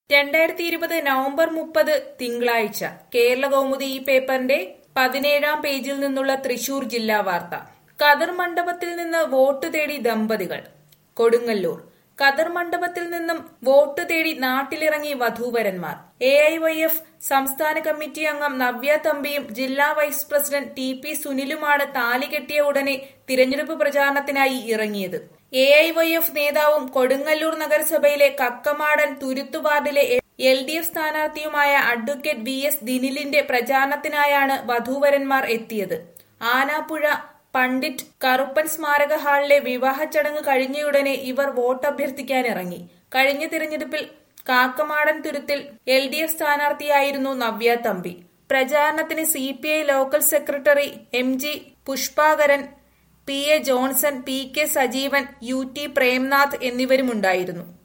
രണ്ടായിരത്തി ഇരുപത് നവംബർ മുപ്പത് തിങ്കളാഴ്ച കേരള കൗമുദി ഈ പേപ്പറിന്റെ പതിനേഴാം പേജിൽ നിന്നുള്ള തൃശൂർ ജില്ലാ വാർത്ത കതിർ മണ്ഡപത്തിൽ നിന്ന് വോട്ട് തേടി ദമ്പതികൾ കൊടുങ്ങല്ലൂർ കതിർ മണ്ഡപത്തിൽ നിന്നും വോട്ട് തേടി നാട്ടിലിറങ്ങി വധൂവരന്മാർ എ ഐ വൈ എഫ് സംസ്ഥാന കമ്മിറ്റി അംഗം നവ്യ തമ്പിയും ജില്ലാ വൈസ് പ്രസിഡന്റ് ടി പി സുനിലുമാണ് താലി കെട്ടിയ ഉടനെ തിരഞ്ഞെടുപ്പ് പ്രചാരണത്തിനായി ഇറങ്ങിയത് എ ഐ വൈ എഫ് നേതാവും കൊടുങ്ങല്ലൂർ നഗരസഭയിലെ കക്കമാടൻ തുരുത്തു വാർഡിലെ എൽ ഡി എഫ് സ്ഥാനാർത്ഥിയുമായ അഡ്വക്കേറ്റ് വി എസ് ദിനിലിന്റെ പ്രചാരണത്തിനായാണ് വധൂവരന്മാർ എത്തിയത് ആനാപ്പുഴ പണ്ഡിറ്റ് കറുപ്പൻ സ്മാരക ഹാളിലെ വിവാഹ ചടങ്ങ് കഴിഞ്ഞയുടനെ ഇവർ വോട്ട് അഭ്യർത്ഥിക്കാനിറങ്ങി കഴിഞ്ഞ തിരഞ്ഞെടുപ്പിൽ കാക്കമാടൻ തുരുത്തിൽ എൽ ഡി എഫ് സ്ഥാനാർത്ഥിയായിരുന്നു നവ്യ തമ്പി പ്രചാരണത്തിന് C P I local secretary M G Pushpakaran P A Johnson P K Sajeevan U T Premnath എന്നിവരുമുണ്ടായിരുന്നു